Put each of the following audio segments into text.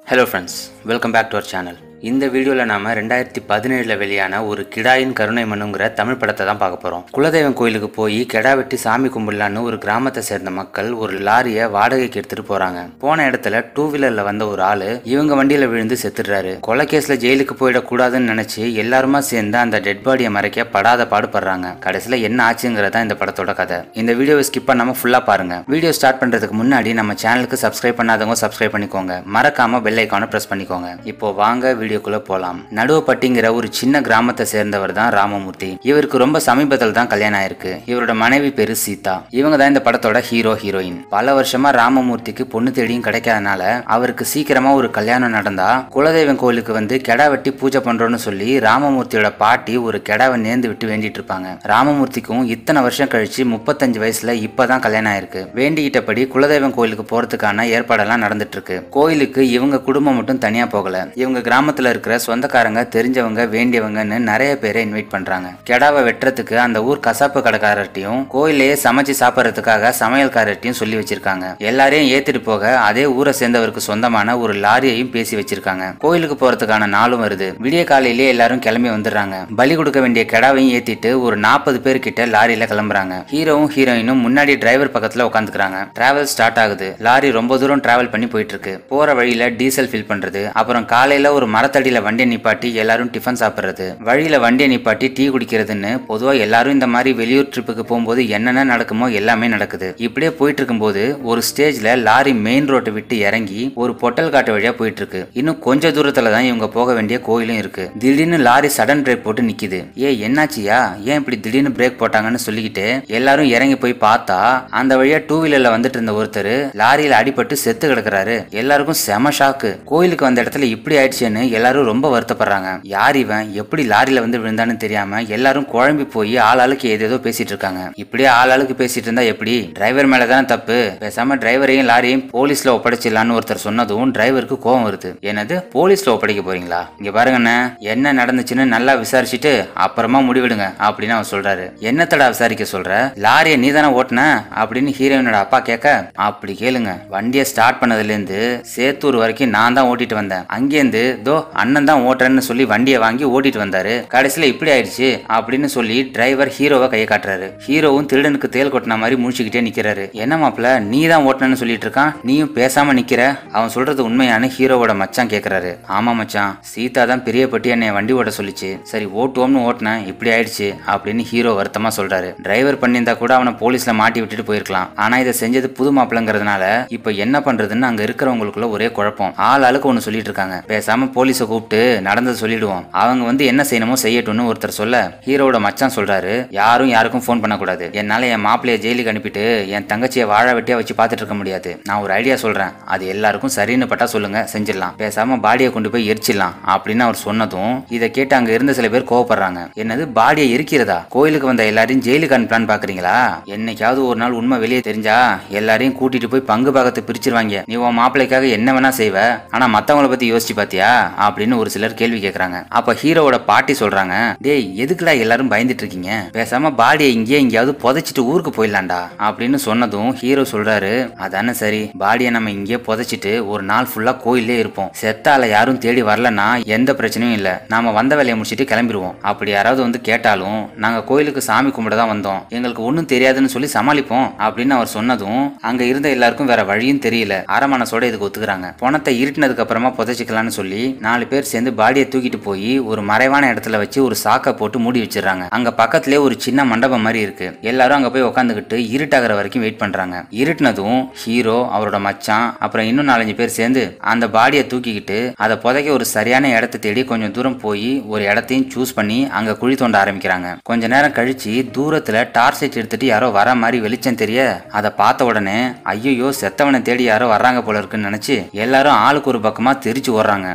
hello friends welcome back to our channel இந்த வீடியோவில் நாம ரெண்டாயிரத்தி பதினேழில் வெளியான ஒரு கிடாயின் கருணை மனுங்கிற தமிழ் படத்தை தான் பார்க்க போகிறோம் குலதெய்வம் கோயிலுக்கு போய் கிடா வெட்டி சாமி கும்பிடலான்னு ஒரு கிராமத்தை சேர்ந்த மக்கள் ஒரு லாரியை வாடகைக்கு எடுத்துட்டு போறாங்க போன இடத்துல டூ வீலர்ல வந்த ஒரு ஆளு இவங்க வண்டியில விழுந்து செத்துடுறாரு கொலை கேஸ்ல ஜெயிலுக்கு போயிடக்கூடாதுன்னு நினைச்சு எல்லாருமா சேர்ந்து அந்த டெட் பாடியை மறைக்க படாத பாடுபடுறாங்க கடைசியில் என்ன ஆச்சுங்கிறதா இந்த படத்தோட கதை இந்த வீடியோவை ஸ்கிப் பண்ணாம ஃபுல்லா பாருங்க வீடியோ ஸ்டார்ட் பண்றதுக்கு முன்னாடி நம்ம சேனலுக்கு சப்ஸ்கிரைப் பண்ணாதவங்க சப்ஸ்கிரைப் பண்ணிக்கோங்க மறக்காம பெல் ஐக்கானை பிரஸ் பண்ணிக்கோங்க இப்போ வாங்க வீடியோக்குள்ள போலாம் நடுவப்பட்டிங்கிற ஒரு சின்ன கிராமத்தை சேர்ந்தவர் தான் ராமமூர்த்தி இவருக்கு ரொம்ப சமீபத்தில் தான் கல்யாணம் ஆயிருக்கு இவரோட மனைவி பேரு சீதா இவங்க தான் இந்த படத்தோட ஹீரோ ஹீரோயின் பல வருஷமா ராமமூர்த்திக்கு பொண்ணு தேடியும் கிடைக்காதனால அவருக்கு சீக்கிரமா ஒரு கல்யாணம் நடந்தா குலதெய்வம் கோயிலுக்கு வந்து கெடா வெட்டி பூஜை பண்றோம்னு சொல்லி ராமமூர்த்தியோட பாட்டி ஒரு கெடாவை நேர்ந்து விட்டு வேண்டிட்டு இருப்பாங்க ராமமூர்த்திக்கும் இத்தனை வருஷம் கழிச்சு முப்பத்தஞ்சு வயசுல இப்பதான் கல்யாணம் ஆயிருக்கு வேண்டிக்கிட்டபடி குலதெய்வம் கோயிலுக்கு போறதுக்கான ஏற்பாடெல்லாம் நடந்துட்டு இருக்கு கோயிலுக்கு இவங்க குடும்பம் மட்டும் தனியா போகல இவங்க கிராமத்துல இருக்கிற சொந்தக்காரங்க தெரிஞ்சவங்க வேண்டியவங்கன்னு நிறைய பேரை இன்வைட் பண்றாங்க கெடாவை வெட்டுறதுக்கு அந்த ஊர் கசாப்பு கடைக்காரர்ட்டையும் கோயிலையே சமைச்சு சாப்பிட்றதுக்காக சமையல்காரர்ட்டையும் சொல்லி வச்சிருக்காங்க எல்லாரையும் ஏத்திட்டு போக அதே ஊரை சேர்ந்தவருக்கு சொந்தமான ஒரு லாரியையும் பேசி வச்சிருக்காங்க கோயிலுக்கு போறதுக்கான நாளும் வருது விடிய காலையிலேயே எல்லாரும் கிளம்பி வந்துடுறாங்க பலி கொடுக்க வேண்டிய கெடாவையும் ஏத்திட்டு ஒரு நாற்பது பேர் கிட்ட லாரியில கிளம்புறாங்க ஹீரோவும் ஹீரோயினும் முன்னாடி டிரைவர் பக்கத்துல உட்காந்துக்கிறாங்க டிராவல் ஸ்டார்ட் ஆகுது லாரி ரொம்ப தூரம் டிராவல் பண்ணி போயிட்டு இருக்கு போற வழியில டீசல் ஃபில் பண்றது அப்புறம் காலையில ஒரு மரத்தடியில வண்டியை நிப்பாட்டி எல்லாரும் டிஃபன் சாப்பிடுறது வழியில வண்டியை நிப்பாட்டி டீ குடிக்கிறதுன்னு பொதுவா எல்லாரும் இந்த மாதிரி வெளியூர் ட்ரிப்புக்கு போகும்போது என்னென்ன நடக்குமோ எல்லாமே நடக்குது இப்படியே போயிட்டு இருக்கும்போது ஒரு ஸ்டேஜ்ல லாரி மெயின் ரோட்டை விட்டு இறங்கி ஒரு பொட்டல் காட்டு வழியா போயிட்டு இருக்கு இன்னும் கொஞ்ச தூரத்துல தான் இவங்க போக வேண்டிய கோயிலும் இருக்கு திடீர்னு லாரி சடன் பிரேக் போட்டு நிக்குது ஏ என்னாச்சியா ஏன் இப்படி திடீர்னு பிரேக் போட்டாங்கன்னு சொல்லிக்கிட்டு எல்லாரும் இறங்கி போய் பார்த்தா அந்த வழியா டூ வீலர்ல வந்துட்டு இருந்த ஒருத்தர் லாரியில அடிபட்டு செத்து கிடக்குறாரு எல்லாருக்கும் செம ஷாக்கு கோயிலுக்கு வந்த இடத்துல இப்படி ஆயிடுச்சேன்னு எல்லாரும் ரொம்ப வருத்தப்படுறாங்க யார் இவன் எப்படி லாரியில வந்து விழுந்தான்னு தெரியாம எல்லாரும் குழம்பி போய் ஆளாளுக்கு ஏதேதோ பேசிட்டு இருக்காங்க இப்படியே ஆளாளுக்கு பேசிட்டு இருந்தா எப்படி டிரைவர் மேலதானே தப்பு பேசாம டிரைவரையும் லாரியும் போலீஸ்ல ஒப்படைச்சிடலான்னு ஒருத்தர் சொன்னதும் டிரைவருக்கு கோவம் வருது என்னது போலீஸ்ல ஒப்படைக்க போறீங்களா இங்க பாருங்கண்ணே என்ன நடந்துச்சுன்னு நல்லா விசாரிச்சுட்டு அப்புறமா முடிவிடுங்க அப்படின்னு அவர் சொல்றாரு என்னத்தடா விசாரிக்க சொல்ற லாரியை நீ தானே ஓட்டுன அப்படின்னு ஹீரோயினோட அப்பா கேட்க அப்படி கேளுங்க வண்டியை ஸ்டார்ட் பண்ணதுல இருந்து சேத்தூர் வரைக்கும் நான் தான் ஓட்டிட்டு வந்தேன் அங்கேருந்து தோ அண்ணன் தான் ஓட்டுறேன்னு சொல்லி வண்டியை வாங்கி ஓட்டிட்டு வந்தாரு கடைசியில இப்படி ஆயிடுச்சு அப்படின்னு சொல்லி டிரைவர் ஹீரோவை கையை காட்டுறாரு ஹீரோவும் திருடனுக்கு தேல் கொட்டின மாதிரி முழிச்சுக்கிட்டே நிக்கிறாரு என்ன மாப்பிள நீ தான் ஓட்டுனன்னு சொல்லிட்டு இருக்கான் நீயும் பேசாம நிக்கிற அவன் சொல்றது உண்மையான ஹீரோவோட மச்சான் கேக்குறாரு ஆமா மச்சான் சீதா தான் பெரியப்பட்டி என்னை வண்டி ஓட்ட சொல்லிச்சு சரி ஓட்டுவோம்னு ஓட்டுனேன் இப்படி ஆயிடுச்சு அப்படின்னு ஹீரோ வருத்தமா சொல்றாரு டிரைவர் பண்ணியிருந்தா கூட அவனை போலீஸ்ல மாட்டி விட்டுட்டு போயிருக்கலாம் ஆனா இதை செஞ்சது புது மாப்பிளங்கிறதுனால இப்ப என்ன பண்றதுன்னு அங்க இருக்கிறவங்களுக்குள்ள ஒரே குழப்பம் ஆள் ஆளுக்கு ஒண்ணு சொல்லிட்டு இருக்காங்க பேசாம போலீஸை கூப்பிட்டு நடந்ததை சொல்லிடுவோம் அவங்க வந்து என்ன செய்யணுமோ செய்யட்டும்னு ஒருத்தர் சொல்ல ஹீரோவோட மச்சான் சொல்றாரு யாரும் யாருக்கும் ஃபோன் பண்ணக்கூடாது என்னால என் மாப்பிளைய ஜெயிலுக்கு அனுப்பிட்டு என் தங்கச்சியை வாழ வெட்டியா வச்சு பார்த்துட்டு இருக்க முடியாது நான் ஒரு ஐடியா சொல்றேன் அது எல்லாருக்கும் சரின்னு பட்டா சொல்லுங்க செஞ்சிடலாம் பேசாம பாடியை கொண்டு போய் எரிச்சிடலாம் அப்படின்னு அவர் சொன்னதும் இதை கேட்டு அங்க இருந்த சில பேர் கோவப்படுறாங்க என்னது பாடியை எரிக்கிறதா கோயிலுக்கு வந்த எல்லாரையும் ஜெயிலுக்கு அனுப்பலான்னு பாக்குறீங்களா என்னைக்காவது ஒரு நாள் உண்மை வெளியே தெரிஞ்சா எல்லாரையும் கூட்டிட்டு போய் பங்கு பாகத்தை பிரிச்சிருவாங்க நீ உன் மாப்பிளைக்காக என்ன வேணா செய்வ ஆனா மத்தவங்கள பத்தி யோசிச்சு பாத்தியா அப்படின்னு ஒரு சிலர் கேள்வி கேக்குறாங்க அப்ப ஹீரோவோட பாட்டி சொல்றாங்க டேய் எதுக்குடா எல்லாரும் பயந்துட்டு இருக்கீங்க பேசாம பாடியை இங்கேயே எங்கேயாவது புதைச்சிட்டு ஊருக்கு போயிடலாம்டா அப்படின்னு சொன்னதும் ஹீரோ சொல்றாரு அதானே சரி பாடியை நம்ம இங்கேயே புதைச்சிட்டு ஒரு நாள் ஃபுல்லா கோயிலே இருப்போம் செத்தால யாரும் தேடி வரலன்னா எந்த பிரச்சனையும் இல்ல நாம வந்த வேலையை முடிச்சிட்டு கிளம்பிடுவோம் அப்படி யாராவது வந்து கேட்டாலும் நாங்க கோயிலுக்கு சாமி கும்பிட தான் வந்தோம் எங்களுக்கு ஒன்றும் தெரியாதுன்னு சொல்லி சமாளிப்போம் அப்படின்னு அவர் சொன்னதும் அங்க இருந்த எல்லாருக்கும் வேற வழியும் தெரியல அரை மனசோட இதுக்கு ஒத்துக்கிறாங்க பணத்தை இருட்டினதுக்கு அப்புறமா புதைச்சிக்கலாம்னு சொல்லி நாலு பேர் சேர்ந்து பாடியை தூக்கிட்டு போய் ஒரு மறைவான இடத்துல வச்சு ஒரு சாக்கை போட்டு மூடி வச்சிடுறாங்க அங்க பக்கத்துலயே ஒரு சின்ன மண்டபம் மாதிரி இருக்கு எல்லாரும் அங்க போய் உட்காந்துக்கிட்டு இருட்டாகிற வரைக்கும் வெயிட் பண்றாங்க இருட்டினதும் ஹீரோ அவரோட மச்சான் அப்புறம் இன்னும் நாலஞ்சு பேர் சேர்ந்து அந்த பாடியை தூக்கிக்கிட்டு அதை புதைக்க ஒரு சரியான இடத்தை தேடி கொஞ்சம் தூரம் போய் ஒரு இடத்தையும் சூஸ் பண்ணி அங்க குழி தோண்ட ஆரம்பிக்கிறாங்க கொஞ்ச நேரம் கழிச்சு தூரத்துல டார்ச் லைட் எடுத்துட்டு யாரோ வர மாதிரி வெளிச்சம் தெரிய அதை பார்த்த உடனே ஐயோ செத்தவனை தேடி யாரோ வர்றாங்க போல இருக்குன்னு நினைச்சு எல்லாரும் ஆளுக்கு ஒரு பக்கமா தெரிச்சு ஓடுறாங்க ஆனா ரெண்டு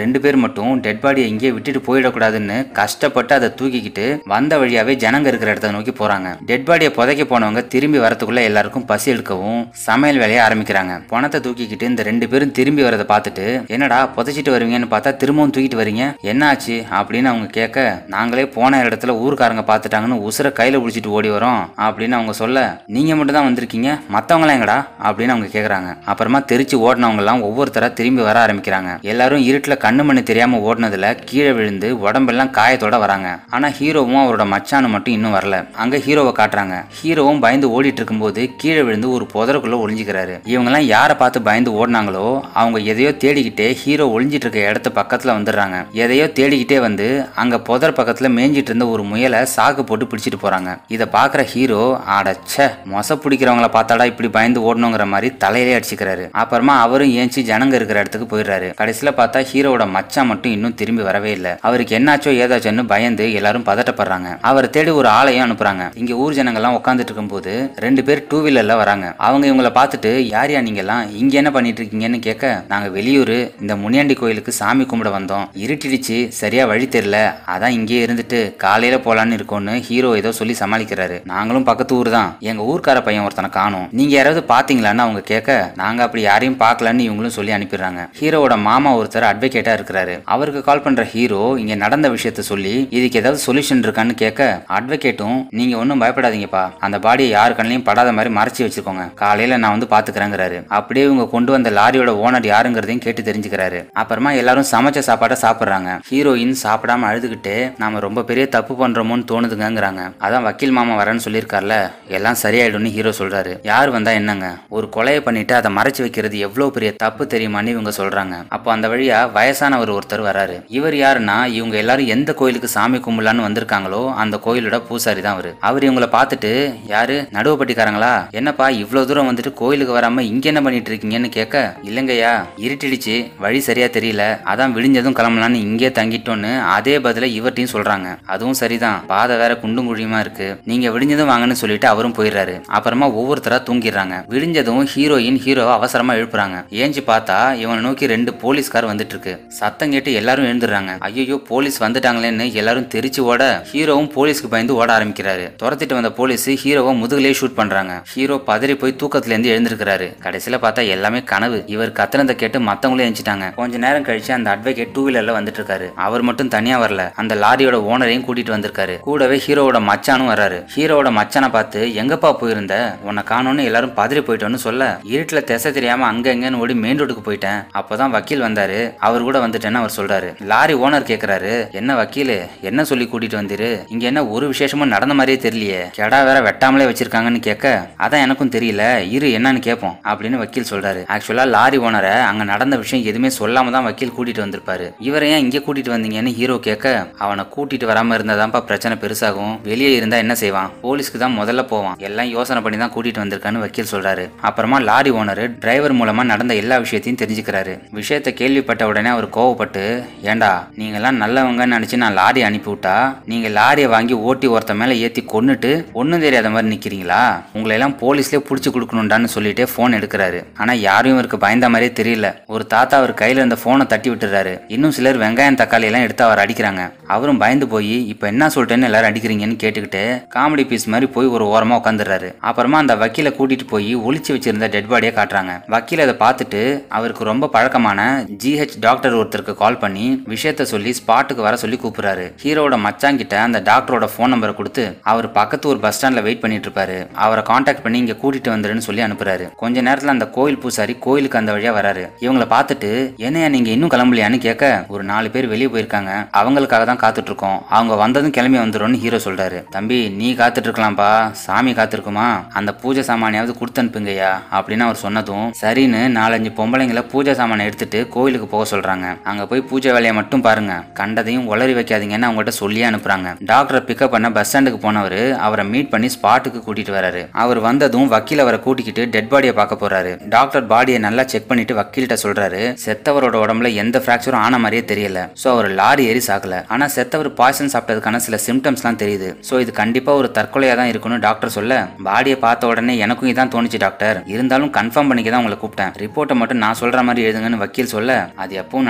ரெண்டு பேர் மட்டும் டெட் பாடியை இங்கேயே விட்டுட்டு போயிடக்கூடாதுன்னு கஷ்டப்பட்டு அதை தூக்கிக்கிட்டு வந்த வழியாவே ஜனங்க இருக்கிற இடத்த நோக்கி போறாங்க டெட் பாடியை புதைக்க போனவங்க திரும்பி வரதுக்குள்ள எல்லாருக்கும் பசி எடுக்கவும் சமையல் வேலையை ஆரம்பிக்கிறாங்க பணத்தை தூக்கிக்கிட்டு இந்த ரெண்டு பேரும் திரும்பி வரதை பார்த்துட்டு என்னடா புதைச்சிட்டு வருவீங்கன்னு பார்த்தா திரும்பவும் தூக்கிட்டு வரீங்க என்ன ஆச்சு அப்படின்னு அவங்க கேட்க நாங்களே போன இடத்துல ஊருக்காரங்க பார்த்துட்டாங்கன்னு உசுர கையில பிடிச்சிட்டு ஓடி வரோம் அப்படின்னு அவங்க சொல்ல நீங்க மட்டும் தான் வந்திருக்கீங்க மத்தவங்களாம் எங்கடா அப்படின்னு அவங்க கேக்குறாங்க அப்புறமா தெரிச்சு ஓடினவங்க எல்லாம் ஒவ்வொருத்தரா திரும்பி வர ஆரம்பிக்கிறாங்க எல்லாரும் இருட்டுல கண்ணு மண்ணு தெரியாம ஓடினதுல கீழே விழுந்து உடம்பெல்லாம் காயத்தோட வராங்க ஆனா ஹீரோவும் அவரோட மச்சானு மட்டும் இன்னும் வரல அங்க ஹீரோவை காட்டுறாங்க ஹீரோவும் பயந்து ஓடிட்டு இருக்கும்போது கீழே விழுந்து ஒரு புதருக்குள்ள ஒளிஞ்சுக்கிறாரு இவங்கெல்லாம் யாரை பார்த்து பயந்து ஓடினாங்களோ அவங்க எதையோ தேடிக்கிட்டே ஹீரோ ஒளிஞ்சிட்டு இருக்க இடத்து பக்கத்துல வந்துடுறாங்க எதையோ தேடிக்கிட்டே வந்து அங்க புதர் பக்கத்துல மேய்ஞ்சிட்டு இருந்த ஒரு முயலை சாக்கு போட்டு பிடிச்சிட்டு போறாங்க இதை பாக்குற ஹீரோ அடச்சே மொச பிடிக்கிறவங்கள பார்த்தாடா இப்படி பயந்து ஓடணுங்கிற மாதிரி தலையிலே அடிச்சுக்கிறாரு அப்புறமா அவரும் ஏஞ்சி ஜனங்க இருக்கிற இடத்துக்கு போயிடுறாரு கடைசியில பார்த்தா ஹீரோவோட மச்சான் மட்டும் இன்னும் திரும்பி வரவே இல்லை அவருக்கு என்னாச்சோ ஏதாச்சோன்னு பயந்து எல்லாரும் பதட்டப்படுறாங்க அவரை தேடி ஒரு ஆளையும் அனுப்புறாங்க இங்க ஊர் ஜனங்கள்லாம் உட்காந்துட்டு இருக்கும்போது ரெண்டு பேர் டூ வீலர்ல வராங்க அவங்க இவங்கள பார்த்துட்டு யார் யா நீங்க எல்லாம் இங்க என்ன பண்ணிட்டு இருக்கீங்கன்னு கேட்க நாங்க வெளியூர் இந்த முனியாண்டி கோயிலுக்கு சாமி கும்பிட வந்தோம் இருட்டிடுச்சு சரியா வழி தெரியல அதான் இங்கேயே இருந்துட்டு காலையில போலான்னு இருக்கோம்னு ஹீரோ ஏதோ சொல்லி சமாளிக்கிறாரு நாங்களும் பக்கத்து ஊர் தான் எங்க ஊர்க்கார பையன் ஒருத்தனை காணும் நீங்க யாராவது பாத்தீங்களான்னு அவங்க கேட்க நாங்க அப்படி யாரையும் பார்க்கலன்னு இவங்களும் சொல்லி அனுப்பிடுறாங்க ஹீரோவோட மாமா ஒருத்தர் அட்வொகேட்டா இருக்கிறாரு அவருக்கு கால் பண்ற ஹீரோ இங்க நடந்த விஷயத்த சொல்லி இதுக்கு ஏதாவது சொல்யூஷன் இருக்கான்னு கேட்க அட்வொகேட்டும் நீங்க ஒன்றும் பயப்படாதீங்கப்பா அந்த பாடியை யாரு கண்ணையும் படாத மாதிரி மறைச்சு வச்சுக்கோங்க காலையில நான் வந்து பாத்துக்கிறேங்கிறாரு அப்படியே இவங்க கொண்டு வந்த லாரியோட ஓனர் யாருங்கிறதையும் கேட்டு தெரிஞ்சுக்கிறாரு அப்புறமா எல்லாரும் சமைச்ச சாப்பாடை சாப்பிடுறாங்க ஹீரோயின் சாப்பிடாம அழுதுகிட்டு நாம ரொம்ப பெரிய தப்பு பண்றோமோன்னு தோணுதுங்கங்கிறாங்க அதான் வக்கீல் மாமா வரேன்னு சொல்லியிருக்கார்ல எல்லாம் சரியாயிடும்னு ஹீரோ சொல்றாரு யார் வந்தா என்னங்க ஒரு கொலையை பண்ணிட்டு அதை மறைச்சு வைக்கிறது எவ்வளவு பெரிய தப்பு தெரியுமான்னு இவங்க சொல்றாங்க அப்போ அந்த வழியா வயசானவர் ஒருத்தர் வராரு இவர் யாருன்னா இவங்க எல்லாரும் எந்த கோயிலுக்கு சாமி கும்பலான்னு வந்திருக்காங்களோ அந்த கோயிலோட பூசாரி தான் அவரு அவர் இவங்களை பார்த்துட்டு யாரு நடுவுப்பட்டிக்காரங்களா என்னப்பா இவ்வளவு தூரம் வந்துட்டு கோயிலுக்கு வராம இங்க என்ன பண்ணிட்டு இருக்கீங்கன்னு கேட்க இல்லைங்கய்யா இருட்டிடுச்சு வழி சரியா தெரியல அதான் விடிஞ்சதும் கிளம்பலான்னு இங்கே தங்கிட்டோன்னு அதே பதில இவர்ட்டையும் சொல்றாங்க அதுவும் சரிதான் பாதை வேற குண்டும் குழியுமா இருக்கு நீங்க விடிஞ்சதும் வாங்கன்னு சொல்லிட்டு அவரும் போயிடுறாரு அப்புறமா ஒவ்வொருத்தரா தூங்கிடுறாங்க விடிஞ்சதும் ஹீரோயின் ஹீரோவை அவசரமா எழுப்புறாங்க ஏஞ்சி பார்த்தா இவனை நோக்கி ரெண்டு போலீஸ்கார் வந்துட்டு இருக்கு சத்தம் கேட்டு எல்லாரும் எழுந்துடுறாங்க ஐயோ போலீஸ் வந்துட்டாங்களேன்னு எல்லாரும் தெரிச்சு ஓட ஹீரோவும் போலீஸ்க்கு பயந்து ஓட ஆரம்பிக்கிறாரு துரத்திட்டு வந்த போலீஸ் ஹீரோவை முதுகுலயே ஷூட் பண்றாங்க ஹீரோ பதறி போய் தூக்கத்துல இருந்து எழுந்திருக்கிறாரு கடைசியில பார்த்தா எல்லாமே கனவு இவர் கத்துனதை கேட்டு மத்தவங்களும் எழுந்துட்டாங்க கொஞ்ச நேரம் கழிச்சு அந்த அட்வொகேட் டூ வீலர்ல வந்துட்டு இருக்காரு அவர் மட்டும் தனியா வரல அந்த லாரியோட ஓனரையும் கூட்டிட்டு வந்திருக்காரு கூடவே ஹீரோவோட மச்சானும் வராரு ஹீரோவோட மச்சானை பார்த்து எங்கப்பா போயிருந்த உன்னை காணோன்னு எல்லாரும் பதறி போயிட்டோன்னு சொல்ல இருட்டுல திசை தெரியாம அங்க எங்கன்னு ஓடி மெயின் ரோட்டுக்கு போயிட்டேன் அப்பதான் வக்கீல் வந்தாரு அவர் கூட வந்துட்டேன்னு அவர் சொல்றாரு லாரி ஓனர் கேக்குறாரு என்ன வக்கீல் என்ன சொல்லி கூட்டிட்டு வந்தீரு இங்க என்ன ஒரு விசேஷமும் நடந்த மாதிரியே தெரியலையே கெடா வேற வெட்டாமலே வச்சிருக்காங்கன்னு கேட்க அதான் எனக்கும் தெரியல இரு என்னன்னு கேட்போம் அப்படின்னு வக்கீல் சொல்றாரு ஆக்சுவலா லாரி ஓனரை அங்க நடந்த விஷயம் எதுவுமே சொல்லாம தான் வக்கீல் கூட்டிட்டு வந்திருப்பாரு இவரை ஏன் இங்க கூட்டிட்டு வந்தீங்கன்னு ஹீரோ கேட்க அவனை கூட்டிட்டு வராம இருந்தாதான்ப்பா பிரச்சனை பெருசாகும் வெளியே இருந்தா என்ன செய்வான் போலீஸ்க்கு தான் முதல்ல போவான் எல்லாம் யோசனை பண்ணி தான் கூட்டிட்டு வந்திருக்கான்னு வக்கீல் சொல்றாரு அப்புறமா லாரி ஓனர் டிரைவர் மூலமா நடந்த எல்லா விஷயத்தையும் தெரிஞ்சுக்கிறாரு விஷயத்தை கேள்விப்பட்ட உடனே அவர் கோவப்பட்டு ஏண்டா நீங்கெல்லாம் நல்லவங்கன்னு நினைச்சு நான் லாரி அனுப்பி விட்டா நீங்க லாரியை வாங்கி ஓட்டி ஒருத்த மேல ஏத்தி கொன்னுட்டு ஒன்றும் தெரியாத மாதிரி நிக்கிறீங்களா உங்களை எல்லாம் போலீஸ்லயே புடிச்சு கொடுக்கணும்டான்னு சொல்லிட்டே போன் எடுக்கிறாரு ஆனா யாரும் இவருக்கு பயந்த மாதிரியே தெரியல ஒரு தாத்தா அவர் கையில இருந்த போனை தட்டி விட்டுறாரு இன்னும் சிலர் வெங்காயம் தக்காளி எல்லாம் எடுத்து அவர் அடிக்கிறாங்க அவரும் பயந்து போய் இப்ப என்ன சொல்லிட்டேன்னு எல்லாரும் அடிக்கிறீங்கன்னு கேட்டுக்கிட்டு காமெடி பீஸ் மாதிரி போய் ஒரு ஓரமா உட்காந்துடுறாரு அப்புறமா அந்த வக்கீலை கூட்டிட்டு போய் ஒளிச்சு வச்சிருந்த டெட் பாடியை காட்டுறாங்க வக்கீல் அதை பார்த்துட்டு அவருக்கு ரொம்ப பழக்கமான ஜிஹெச் டாக்டர் ஒருத்தருக்கு கால் பண்ணி விஷயத்த சொல்லி ஸ்பாட்டுக்கு வர சொல்லி கூப்பிடுறாரு ஹீரோவோட மச்சான் கிட்ட அந்த டாக்டரோட ஃபோன் நம்பரை கொடுத்து அவர் பக்கத்து ஒரு பஸ் ஸ்டாண்ட்ல வெயிட் பண்ணிட்டு இருப்பாரு அவரை காண்டாக்ட் பண்ணி இங்க கூட்டிட்டு வந்துருன்னு சொல்லி அனுப்புறாரு கொஞ்ச நேரத்துல அந்த கோயில் பூசாரி கோயிலுக்கு அந்த வழியா வராரு இவங்கள பார்த்துட்டு என்னையா நீங்க இன்னும் கிளம்பலையான்னு கேட்க ஒரு நாலு பேர் வெளியே போயிருக்காங்க அவங்களுக்காக தான் காத்துட்டு இருக்கோம் அவங்க வந்ததும் கிளம்பி வந்துரும்னு ஹீரோ சொல்றாரு தம்பி நீ காத்துட்டு இருக்கலாம்ப்பா சாமி காத்திருக்குமா அந்த பூஜை சாமானியாவது கொடுத்து அனுப்புங்கய்யா அப்படின்னு அவர் சொன்னதும் சரின்னு நாலஞ்சு பொம்பளைங்களை பூஜை சாமானை எடுத்துட்டு கோயிலுக்கு போக சொல்றாங்க அங்க போய் பூஜை வேலையை மட்டும் பாருங்க கண்டதையும் உளறி வைக்காதீங்கன்னு அவங்ககிட்ட சொல்லியே அனுப்புறாங்க டாக்டரை பிக்கப் பண்ண பஸ் ஸ்டாண்டுக்கு போனவர் அவரை மீட் பண்ணி ஸ்பாட்டுக்கு கூட்டிட்டு வராரு அவர் வந்ததும் வக்கீல் அவரை கூட்டிக்கிட்டு டெட் பாடியை பார்க்க போறாரு டாக்டர் பாடியை நல்லா செக் பண்ணிட்டு வக்கீல்கிட்ட சொல்றாரு செத்தவரோட உடம்புல எந்த ஃபிராக்சரும் ஆன மாதிரியே தெரியல சோ அவர் லாரி ஏறி சாக்கல ஆனா செத்தவர் பாய்சன் சாப்பிட்டதுக்கான சில சிம்டம்ஸ்லாம் தெரியுது சோ இது கண்டிப்பா ஒரு தற்கொலையா தான் இருக்கும்னு டாக்டர் சொல்ல பாடியை பார்த்த உடனே எனக்கும் இதான் தோணுச்சு டாக்டர் இருந்தாலும் கன்ஃபார்ம் பண்ணிக்க தான் உங்களை கூப்பிட்டேன் ரிப்போர்ட்டை மட்டும் நான் சொல்ற மாதிரி எழுதுங்கன்னு வக்கீல் சொல்ல அது எப்பவும்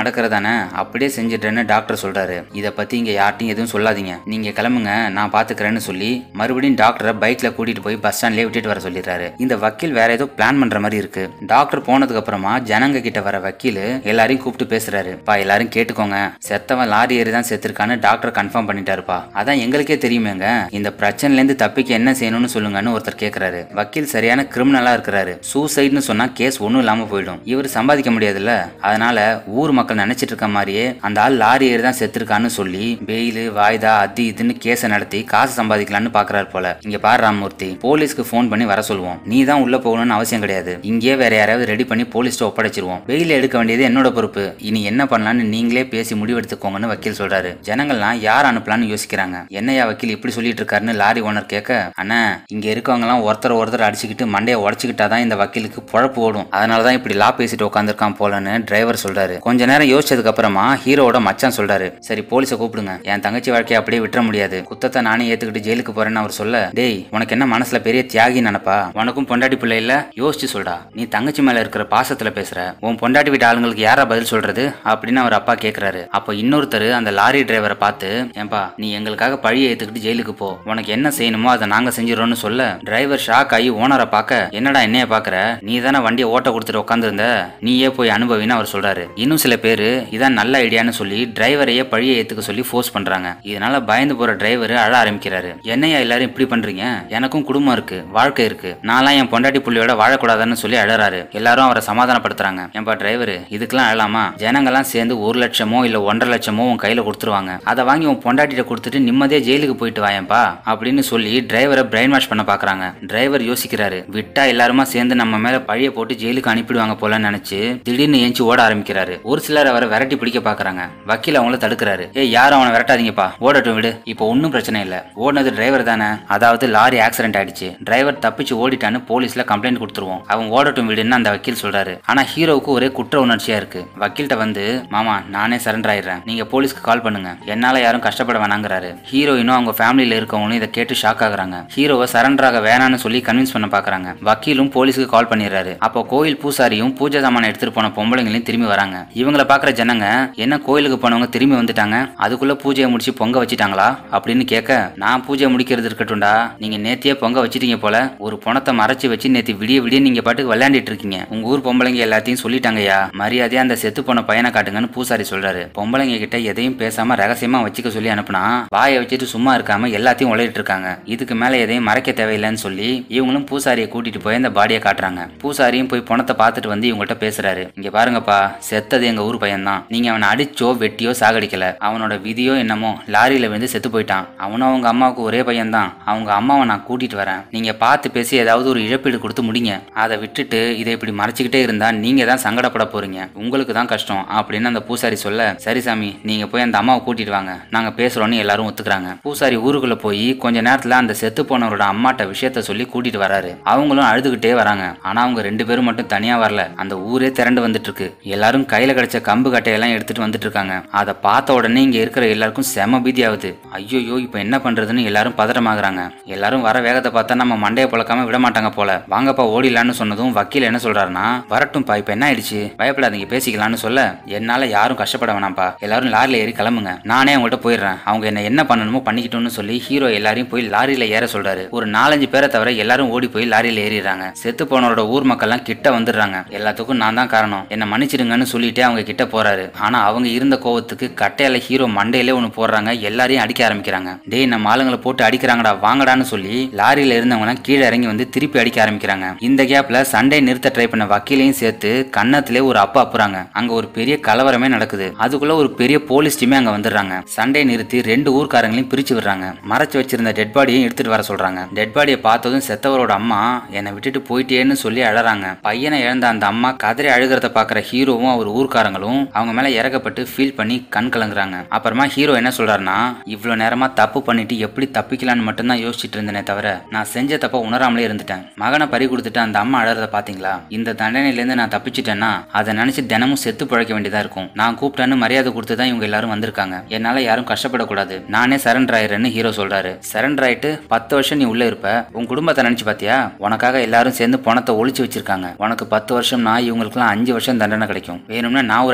நடக்கிறதானே அப்படியே செஞ்சிட்டேன்னு டாக்டர் சொல்றாரு இதை பத்தி இங்க யார்ட்டையும் எதுவும் சொல்லாதீங்க நீங்க கிளம்புங்க நான் பாத்துக்கிறேன்னு சொல்லி மறுபடியும் டாக்டரை பைக்ல கூட்டிட்டு போய் பஸ் ஸ்டாண்ட்லயே விட்டுட்டு வர சொல்லிடுறாரு இந்த வக்கீல் வேற ஏதோ பிளான் பண்ற மாதிரி இருக்கு டாக்டர் போனதுக்கு அப்புறமா ஜனங்க கிட்ட வர வக்கீல் எல்லாரையும் கூப்பிட்டு பேசுறாரு பா எல்லாரும் கேட்டுக்கோங்க செத்தவன் லாரி ஏறி தான் செத்துருக்கான்னு டாக்டர் கன்ஃபார்ம் பண்ணிட்டாருப்பா அதான் எங்களுக்கே தெரியுமேங்க இந்த பிரச்சனைல இருந்து தப்பிக்க என்ன செய்யணும்னு சொல்லுங்கன்னு ஒருத்தர் கேக்குறாரு வக்கீல் சரியான கிரிமினலா இருக்கிறாரு சூசைட்னு சொன்னா கேஸ் ஒன்றும் இல்லாம போயிடும் இவர் சம்பாதிக்க முடியாதுல்ல அதனால ஊர் மக்கள் நினைச்சிட்டு இருக்க மாதிரியே அந்த ஆள் லாரி ஏறி தான் செத்துருக்கான்னு சொல்லி பெயில் வாய்தா அது இதுன்னு கேஸை நடத்தி காசு சம்பாதிக்கலாம்னு பாக்குறாரு போல இங்க பாரு ராமமூர்த்தி போலீஸ்க்கு ஃபோன் பண்ணி வர சொல்லுவோம் நீ தான் உள்ள போகணும்னு அவசியம் கிடையாது இங்கே வேற யாராவது ரெடி பண்ணி போலீஸ்ட்ட ஒப்படைச்சிருவோம் பெயில் எடுக்க வேண்டியது என்னோட பொறுப்பு இனி என்ன பண்ணலாம்னு நீங்களே பேசி முடிவெடுத்துக்கோங்கன்னு வக்கீல் சொல்றாரு ஜனங்கள்லாம் யார் அனுப்பலாம்னு யோசிக்கிறாங்க என்னையா வக்கீல் இப்படி சொல்லிட்டு இருக்காருன்னு லாரி ஓனர் கேட்க அண்ணா இங்க இருக்கவங்க எல்லாம் ஒருத்தர் ஒருத்தர் அடிச்சுக்கிட்டு மண்டையை உடச்சுக்கிட்டாதான் இந்த வக்கீலுக்கு பொழப்பு ஓடும் அதனாலதான் இப்படி லா பேசிட்டு உட்காந்துருக்கான் போலன்னு டிரைவர் சொல்றாரு கொஞ்ச நேரம் யோசிச்சதுக்கு அப்புறமா ஹீரோவோட மச்சான் சொல்றாரு சரி போலீஸை கூப்பிடுங்க என் தங்கச்சி வாழ்க்கையை அப்படியே விட்டுற முடியாது குத்தத்தை நானே ஏத்துக்கிட்டு ஜெயிலுக்கு போறேன்னு அவர் சொல்ல டேய் உனக்கு என்ன மனசுல பெரிய தியாகி நினைப்பா உனக்கும் பொண்டாட்டி பிள்ளை இல்ல யோசிச்சு சொல்டா நீ தங்கச்சி மேல இருக்கிற பாசத்துல பேசுற உன் பொண்டாட்டி வீட்டு ஆளுங்களுக்கு யாரா பதில் சொல்றது அப்படின்னு அவர் அப்பா கேக்குறாரு அப்போ இன்னொருத்தர் அந்த லாரி டிரைவரை பார்த்து ஏன்பா நீ எங்களுக்காக பழியை ஏத்துக்கிட்டு ஜெயிலுக்கு போ உனக்கு என்ன செய்யணுமோ அதை நாங்க செஞ்சிடறோம்னு சொல்ல டிரைவர் ஷாக் ஆகி ஓனரை பார்க்க என்னடா என்னைய பாக்குற நீ தானே வண்டியை ஓட்ட கொடுத்துட்டு உட்காந்துருந்த நீயே போய் அனுபவின்னு அவர் சொல்றாரு இன்னும் சில பேரு இதான் நல்ல ஐடியான்னு சொல்லி டிரைவரையே பழியை ஏத்துக்க சொல்லி ஃபோர்ஸ் பண்றாங்க இதனால பயந்து போற டிரைவர் அழ ஆரம்பிக்கிறாரு என்னையா எல்லாரும் இப்படி பண்றீங்க எனக்கும் குடும்பம் இருக்கு வாழ்க்கை இருக்கு நான்லாம் என் பொண்டாட்டி புள்ளியோட வாழக்கூடாதுன்னு சொல்லி அழறாரு எல்லாரும் அவரை சமாதானப்படுத்துறாங்க ஏன்பா டிரைவர் இதுக்கெல்லாம் அழலாமா ஜனங்கெல்லாம் சேர்ந்து ஒரு லட்சமோ இல்ல ஒன்றரை லட்சமோ உன் கையில கொடுத்துருவாங்க அதை வாங்கி உன் பொண்டாட்டிட்ட கொடுத்துட்டு நிம்மதியா ஜெயிலுக்கு போயிட்டு வாயேன்பா அப்படின்னு சொல்லி டிரைவரை பிரெயின் வாஷ் பண்ண பாக்குறாங்க டிரைவர் யோசிக்கிறாரு விட்டா எல்லாருமா சேர்ந்து நம்ம மேல பழிய போட்டு ஜெயிலுக்கு அனுப்பிடுவாங்க போலன்னு நினைச்சு திடீர்னு ஏஞ்சி ஓட ஆரம்பிக்கிறாரு ஒரு சிலர் அவரை விரட்டி பிடிக்க பாக்குறாங்க வக்கீல் அவங்கள தடுக்கிறாரு ஏய் யாரும் அவனை விரட்டாதீங்கப்பா ஓடட்டும் விடு இப்போ ஒன்றும் பிரச்சனை இல்ல ஓடினது டிரைவர் தானே அதாவது லாரி ஆக்சிடென்ட் ஆயிடுச்சு டிரைவர் தப்பிச்சு ஓடிட்டான்னு போலீஸ்ல கம்ப்ளைண்ட் கொடுத்துருவோம் அவன் ஓடட்டும் விடுன்னு அந்த வக்கீல் சொல்றாரு ஆனா ஹீரோவுக்கு ஒரே குற்ற உணர்ச்சியா இருக்கு வக்கீல்கிட்ட வந்து மாமா நானே சரண்டர் ஆயிடுறேன் நீங்க போலீஸ்க்கு கால் பண்ணுங்க என்னால யாரும் கஷ்டப்பட வேணாங்கிறாரு ஹீரோயினும் அவங்க ஃபேமிலியில இருக்கவங்களும் இதை கேட்டு ஷாக் ஆகுறாங்க ஹீரோவை சரண்டர் ஆக வேணாம்னு சொல்லி கன்வின்ஸ் பண்ண பாக்குறாங்க வக்கீலும் போலீஸ்க்கு கால் பண்ணிடுறாரு அப்போ கோயில் பூசாரியும் பூஜை சாமான் எடுத்துட்டு போன பொம்பளைங்களையும் திரும்பி வராங்க இவங்கள பாக்குற ஜனங்க என்ன கோயிலுக்கு போனவங்க திரும்பி வந்துட்டாங்க அதுக்குள்ள பூஜையை முடிச்சு பொங்க வச்சிட்டாங்களா அப்படின்னு கேட்க நான் பூஜை முடிக்கிறது இருக்கட்டும்டா நீங்க நேத்தியே பொங்க வச்சிட்டீங்க போல ஒரு பணத்தை மறைச்சு வச்சு நேத்தி விடிய விடிய நீங்க பாட்டுக்கு விளையாண்டிட்டு இருக்கீங்க உங்க ஊர் பொம்பளைங்க எல்லாத்தையும் சொல்லிட்டாங்கய்யா மரியாதையா அந்த செத்து போன பையனை காட்டுங்கன்னு பூசாரி சொல்றாரு பொம்பளைங்க கிட்ட எதையும் பேசாம ரகசியமா வச்சுக்க சொல்லி அனுப்புனா வாயை வச்சுட்டு சும்மா இருக்காம எல்லாத்தையும் உழையிட்டு இருக்காங்க இதுக்கு மேல எதையும் மறைக்க தேவையில்லைன்னு சொல்லி இவங்களும் பூசாரியை கூட்டிட்டு போய் அந்த பாடியை காட்டுறாங்க பூசாரியும் போய் பணத்தை பார்த்துட்டு வந்து இவங்கள்ட்ட பேசுறாரு இங்க பாருங்கப்பா செத்தது எங்க ஊர் பையன்தான் நீங்க அவனை அடிச்சோ வெட்டியோ சாகடிக்கல அவனோட விதியோ என்னமோ லாரியில விழுந்து செத்து போயிட்டான் அவனும் அவங்க அம்மாவுக்கு ஒரே பையன்தான் அவங்க அம்மாவை நான் கூட்டிட்டு வரேன் நீங்க பார்த்து பேசி ஏதாவது ஒரு இழப்பீடு கொடுத்து முடிங்க அதை விட்டுட்டு இதை இப்படி மறைச்சிக்கிட்டே இருந்தா நீங்க தான் சங்கடப்பட போறீங்க உங்களுக்கு தான் கஷ்டம் அப்படின்னு அந்த பூசாரி சொல்ல சரி சாமி நீங்க போய் அந்த அம்மாவை கூட்டிட்டு வாங்க நாங்க பேசுறோம்னு எல்லாரும் ஒத்துக்கிறாங்க பூசாரி ஊருக்குள்ள போய் கொஞ்ச நேரத்துல அந்த செத்து போனவரோட அம்மாட்ட விஷயத்த சொல்லி கூட்டிட்டு வராரு அவங்களும் அழுதுகிட்டே வராங்க ஆனா அவங்க ரெண்டு பேரும் மட்டும் தனியா வரல அந்த ஊரே திரண்டு வந்துட்டு இருக்கு எல்லாரும் கையில கிடைச்ச கம்பு கட்டையெல்லாம் எடுத்துட்டு வந்துட்டு இருக்காங்க அதை பார்த்த உடனே இங்க இருக்கிற எல்லாருக்கும் செம பீதி ஆகுது ஐயோ இப்போ என்ன பண்றதுன்னு எல்லாரும் பதட்டமாகறாங்க எல்லாரும் வர வேகத்தை பார்த்தா நம்ம மண்டையை பழக்காம விட மாட்டாங்க போல வாங்கப்பா ஓடிலான்னு சொன்னதும் வக்கீல் என்ன சொல்றாருன்னா வரட்டும்பா இப்போ என்ன ஆயிடுச்சு பயப்படாதீங்க பேசிக்கலாம்னு சொல்ல என்னால யாரும் கஷ்டப்பட வேணாம்ப்பா எல்லாரும் லாரியில ஏறி கிளம்புங்க நானே அவங்கள்ட்ட போயிடுறேன் அவங்க என்ன என்ன பண்ணணுமோ பண்ணிக்கிட்டோம்னு சொல்லி ஹீரோ எல்லாரையும் போய் லாரியில ஏற சொல்றாரு ஒரு நாலஞ்சு பேரை தவிர எல்லாரும் ஓடி போய் லாரியில ஏறிடுறாங்க செத்து போனவரோட ஊர் மக்கள்லாம் கிட்ட வந்துடுறாங்க எல்லாத்துக்கும் நான் தான் காரணம் என்ன மன்னிச்சிடுங்கன்னு சொல்லிட்டு அவங்க கிட்ட போறாரு ஆனா அவங்க இருந்த கோவத்துக்கு கட்டையில ஹீரோ மண்டையிலே ஒன்று போடுறாங்க எல்லாரையும் அடிக்க ஆரம்பிக்கிறாங்க டேய் நம்ம ஆளுங்களை போட்டு அடிக்கிறாங்கடா வாங்கடான்னு சொல்லி லாரியில இருந்தவங்க கீழே இறங்கி வந்து திருப்பி அடிக்க ஆரம்பிக்கிறாங்க இந்த கேப்ல சண்டை நிறுத்த ட்ரை பண்ண வக்கீலையும் சேர்த்து கன்னத்திலே ஒரு அப்பா அப்புறாங்க அங்க ஒரு பெரிய கலவரமே நடக்குது அதுக்குள்ள ஒரு பெரிய போலீஸ் டீமே அங்க வந்துடுறாங்க சண்டை நிறுத்தி ரெண்டு ஊர்க்காரங்களையும் பிரிச்சு விடுறாங்க மறைச்சு வச்சிருந்த டெட் பாடியையும் எடுத்துட்டு வர சொல்றாங்க டெட் பாடியை பார்த்ததும் செத்தவரோட அம்மா என்னை விட்டுட்டு போயிட்டேன்னு சொல்லி அழறாங்க பையனை இழந்த அந்த அம்மா கதறி அழுகிறத பாக்குற ஹீரோவும் அவர் ஊர்க்காரங்களும் அவங்க மேல இறக்கப்பட்டு ஃபீல் பண்ணி கண் கலங்குறாங்க அப்புறமா ஹீரோ என்ன சொல்றாருன்னா இவ்வளவு நேரமா தப்பு பண்ணிட்டு எப்படி தப்பிக்கலான்னு மட்டும்தான் யோசிச்சுட்டு இருந்தேனே தவிர நான் செஞ்ச தப்ப உணராமலே இருந்துட்டேன் மகனை பறி கொடுத்துட்டு அந்த அம்மா அழறத பாத்தீங்களா இந்த தண்டனையிலேருந்து நான் தப்பிச்சிட்டேன்னா அதை நினைச்சு தினமும் செத்து பிழைக்க வேண்டியதா இருக்கும் நான் கூப்பிட்டேன்னு மரியாதை கொடுத்து தான் இவங்க எல்லாரும் வந்திருக்காங்க என்னால யாரும் கஷ்டப்படக்கூடாது நானே சரண்டர் ஆயிரேன்னு ஹீரோ சொல்றாரு சரண்டர் ஆயிட்டு பத்து வருஷம் நீ உள்ள இருப்ப உன் குடும்பத்தை நினைச்சு பாத்தியா உனக்காக எல்லாரும் சேர்ந்து பணத்தை ஒளிச்சு வச்சிருக்காங்க உனக்கு பத்து வருஷம்னா இவங்களுக்குலாம் அஞ்சு வருஷம் தண்டனை கிடைக்கும் வேணும்னா நான் ஒரு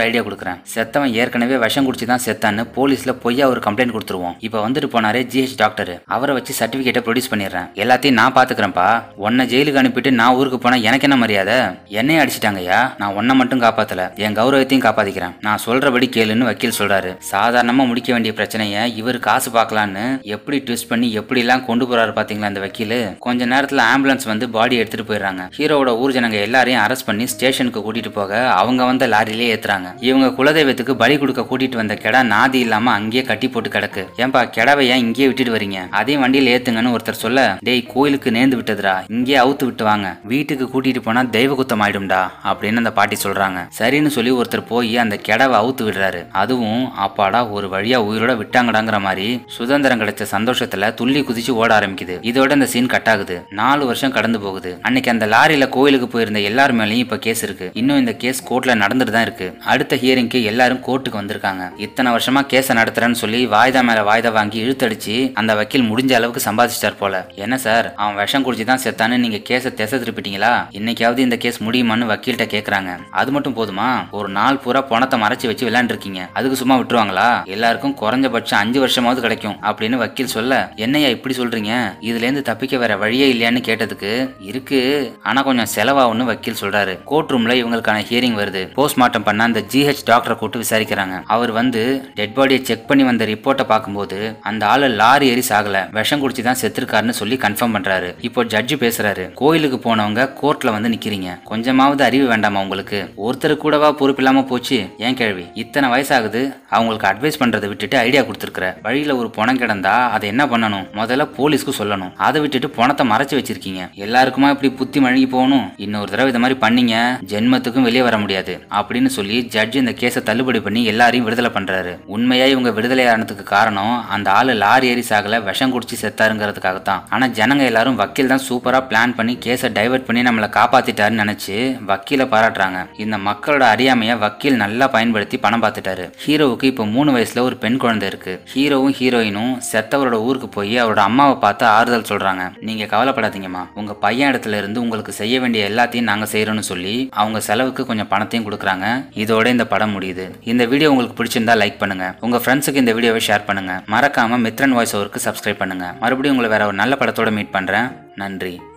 ஐடியா கொடுக்குறேன் செத்தவன் ஏற்கனவே விஷம் குடிச்சு தான் செத்தான்னு போலீஸ்ல பொய்யா ஒரு கம்ப்ளைண்ட் கொடுத்துருவோம் இப்போ வந்துட்டு போனாரே ஜிஹெச் டாக்டர் அவரை வச்சு சர்டிபிகேட்டை ப்ரொடியூஸ் பண்ணிடுறேன் எல்லாத்தையும் நான் பாத்துக்கிறேன்ப்பா உன்னை ஜெயிலுக்கு அனுப்பிட்டு நான் ஊருக்கு போனா எனக்கு என்ன மரியாதை என்னையும் அடிச்சிட்டாங்கய்யா நான் உன்னை மட்டும் காப்பாத்தல என் கௌரவத்தையும் காப்பாத்திக்கிறேன் நான் சொல்றபடி கேளுன்னு வக்கீல் சொல்றாரு சாதாரணமா முடிக்க வேண்டிய பிரச்சனையை இவர் காசு பார்க்கலான்னு எப்படி ட்விஸ்ட் பண்ணி எப்படி எல்லாம் கொண்டு போறாரு பாத்தீங்களா இந்த வக்கீல் கொஞ்ச நேரத்துல ஆம்புலன்ஸ் வந்து பாடி எடுத்துட்டு போயிடுறாங்க ஹீரோவோட ஊர் ஜனங்க எல்லாரையும் அரெஸ்ட் பண்ணி ஸ்டேஷனுக்கு கூட்டிட்டு போக அவங்க வந்த லாரியிலே ஏத்துறாங்க இவங்க குலதெய்வத்துக்கு பலி கொடுக்க கூட்டிட்டு வந்த கெடா நாதி இல்லாம அங்கேயே கட்டி போட்டு கிடக்கு ஏன்பா கெடாவை ஏன் இங்கேயே விட்டுட்டு வரீங்க அதையும் வண்டியில ஏத்துங்கன்னு ஒருத்தர் சொல்ல டேய் கோயிலுக்கு நேர்ந்து விட்டதுடா இங்கேயே அவுத்து விட்டு வாங்க வீட்டுக்கு கூட்டிட்டு போனா தெய்வ குத்தம் ஆயிடும்டா அப்படின்னு அந்த பாட்டி சொல்றாங்க சரின்னு சொல்லி ஒருத்தர் போய் அந்த கெடாவை அவுத்து விடுறாரு அதுவும் அப்பாடா ஒரு வழியா உயிரோட விட்டாங்கடாங்கிற மாதிரி சுதந்திரம் கிடைச்ச சந்தோஷத்துல துள்ளி குதிச்சு ஓட ஆரம்பிக்குது இதோட இந்த சீன் கட் ஆகுது நாலு வருஷம் கடந்து போகுது அன்னைக்கு அந்த லாரியில கோயிலுக்கு போயிருந்த எல்லார் மேலயும் இப்ப கேஸ் இருக்கு இன்னும் இந்த கேஸ் கோர்ட்ல நடந்துட்டு தான் இருக்கு அடுத்த ஹியரிங்க்கு எல்லாரும் கோர்ட்டுக்கு வந்திருக்காங்க இத்தனை வருஷமா கேஸை நடத்துறேன்னு சொல்லி வாய்தா மேல வாய்தா வாங்கி இழுத்தடிச்சு அந்த வக்கீல் முடிஞ்ச அளவுக்கு சம்பாதிச்சிட்டார் போல என்ன சார் அவன் விஷம் குடிச்சு தான் செத்தான்னு நீங்க கேஸை திசை திருப்பிட்டீங்களா இன்னைக்காவது இந்த கேஸ் முடியுமான்னு வக்கீல்கிட்ட கேக்குறாங்க அது மட்டும் போதுமா ஒரு நாள் பூரா பணத்தை மறைச்சு வச்சு விளையாண்டுருக்கீங்க அதுக்கு சும்மா விட்டுருவாங்களா எல்லாருக்கும் குறைஞ்சபட்சம் அஞ்சு வருஷமாவது கிடைக்கும் அப்படின்னு வக்கீல் சொல்ல என்னையா இப்படி சொல்றீங்க இதுல இருந்து தப்பிக்க வேற வழியே இல்லையான்னு கேட்டதுக்கு இருக்கு ஆனா கொஞ்சம் செலவாகும்னு வக்கீல் சொல்றாரு கோர்ட் ரூம்ல இவங்களுக்கான ஹியரிங் வருது போஸ்ட்மார்ட்டம் பண்ண அந்த ஜிஹெச் டாக்டரை கூட்டு விசாரிக்கிறாங்க அவர் வந்து டெட் பாடியை செக் பண்ணி வந்த ரிப்போர்ட்டை பார்க்கும்போது அந்த ஆளு லாரி ஏறி சாகல விஷம் குடிச்சு தான் செத்துருக்காருன்னு சொல்லி கன்ஃபார்ம் பண்றாரு இப்போ ஜட்ஜு பேசுறாரு கோயிலுக்கு போனவங்க கோர்ட்ல வந்து நிக்கிறீங்க கொஞ்சமாவது அறிவு வேண்டாமா உங்களுக்கு ஒருத்தர் கூடவா பொறுப்பு இல்லாம போச்சு ஏன் கேள்வி இத்தனை வயசாகுது அவங்களுக்கு அட்வைஸ் பண்றதை விட்டுட்டு ஐடியா கொடுத்துருக்குற வழியில ஒரு பணம் கிடந்தா அதை என்ன பண்ணணும் முதல்ல போலீஸ்க்கு சொல்லணும் அதை விட்டுட்டு பணத்தை மறைச்சு வச்சிருக்கீங்க எல்லாருக்குமா இப்படி புத்தி மழுகி போகணும் இன்னொரு தடவை இந்த மாதிரி பண்ணீங்க ஜென்மத்துக்கும் வெளியே வர முடியாது அப்படின்னு சொல்லி ஜட்ஜ் இந்த கேஸை தள்ளுபடி பண்ணி எல்லாரையும் விடுதலை பண்றாரு உண்மையா இவங்க விடுதலை ஆனதுக்கு காரணம் அந்த ஆளு லாரி ஏறி சாகல விஷம் குடிச்சு செத்தாருங்கிறதுக்காகத்தான் ஆனா ஜனங்க எல்லாரும் வக்கீல் தான் சூப்பரா பிளான் பண்ணி கேஸை டைவர்ட் பண்ணி நம்மளை காப்பாத்திட்டாருன்னு நினைச்சு வக்கீலை பாராட்டுறாங்க இந்த மக்களோட அறியாமைய வக்கீல் நல்லா பயன்படுத்தி பணம் பார்த்துட்டாரு ஹீரோவுக்கு இப்போ மூணு வயசுல ஒரு பெண் குழந்தை இருக்கு ஹீரோவும் ஹீரோயினும் செத்தவரோட ஊருக்கு போய் அவரோட அம்மாவை பார்த்து ஆறுதல் சொல்றாங்க நீங்க கவலைப்படாதீங்கம்மா உங்க பையன் இடத்துல இருந்து உங்களுக்கு செய்ய வேண்டிய எல்லாத்தையும் நாங்க செய்யறோம்னு சொல்லி அவங்க செலவுக்கு கொஞ்சம் பணத்தையும் கொடுக்குறாங்க இதோட இந்த படம் முடியுது இந்த வீடியோ உங்களுக்கு பிடிச்சிருந்தா லைக் பண்ணுங்க உங்க ஃப்ரெண்ட்ஸுக்கு இந்த வீடியோவை ஷேர் பண்ணுங்க மறக்காம மித்ரன் வாய்ஸ் ஓவருக்கு சப்ஸ்கிரைப் பண்ணுங்க மறுபடியும் உங்களை வேற ஒரு நல்ல படத்தோட மீட் பண்றேன் நன்றி